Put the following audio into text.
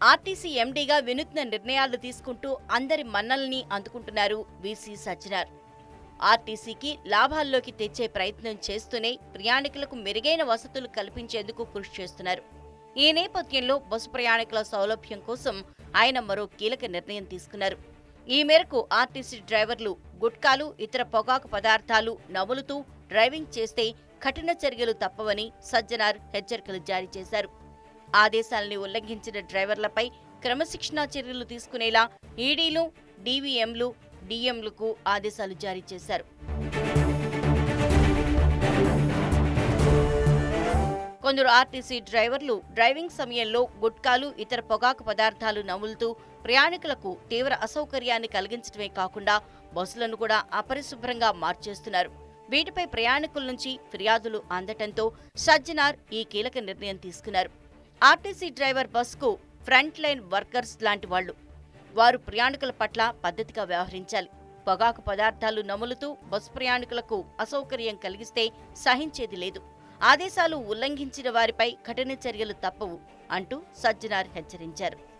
RTC ఎండీగా వినూత్న నిర్ణయాలు తీసుకుంటూ అందరి మన్నల్ని అందుకుంటున్నారు వీసీ సజ్జనార్ ఆర్టీసీకి లాభాల్లోకి తెచ్చే ప్రయత్నం చేస్తూనే ప్రయాణికులకు మెరుగైన వసతులు కల్పించేందుకు కృషి చేస్తున్నారు ఈ నేపథ్యంలో బస్సు ప్రయాణికుల సౌలభ్యం కోసం ఆయన మరో కీలక నిర్ణయం తీసుకున్నారు ఈ మేరకు ఆర్టీసీ డ్రైవర్లు గుట్కాలు ఇతర పొగాకు పదార్థాలు నములుతూ డ్రైవింగ్ చేస్తే కఠిన చర్యలు తప్పవని సజ్జనార్ హెచ్చరికలు జారీ చేశారు ఆదేశాలని ఉల్లంఘించిన డ్రైవర్లపై క్రమశిక్షణా చర్యలు తీసుకునేలా ఈడీలు డీవీఎంలు డీఎంలకు ఆదేశాలు జారీ చేశారు కొందరు ఆర్టీసీ డ్రైవర్లు డ్రైవింగ్ సమయంలో గుట్కాలు ఇతర పొగాకు పదార్థాలు నములుతూ ప్రయాణికులకు తీవ్ర అసౌకర్యాన్ని కలిగించడమే కాకుండా బస్సులను కూడా అపరిశుభ్రంగా మార్చేస్తున్నారు వీటిపై ప్రయాణికుల నుంచి ఫిర్యాదులు అందటంతో సజ్జనార్ ఈ కీలక నిర్ణయం తీసుకున్నారు ఆర్టీసీ డ్రైవర్ బస్కు ఫ్రంట్ లైన్ వర్కర్స్ లాంటి వాళ్లు వారు ప్రయాణికుల పట్ల పద్ధతిగా వ్యవహరించాలి పొగాకు పదార్థాలు నములుతూ బస్సు ప్రయాణికులకు అసౌకర్యం కలిగిస్తే సహించేది లేదు ఆదేశాలు ఉల్లంఘించిన వారిపై కఠిన చర్యలు తప్పవు అంటూ సజ్జనార్ హెచ్చరించారు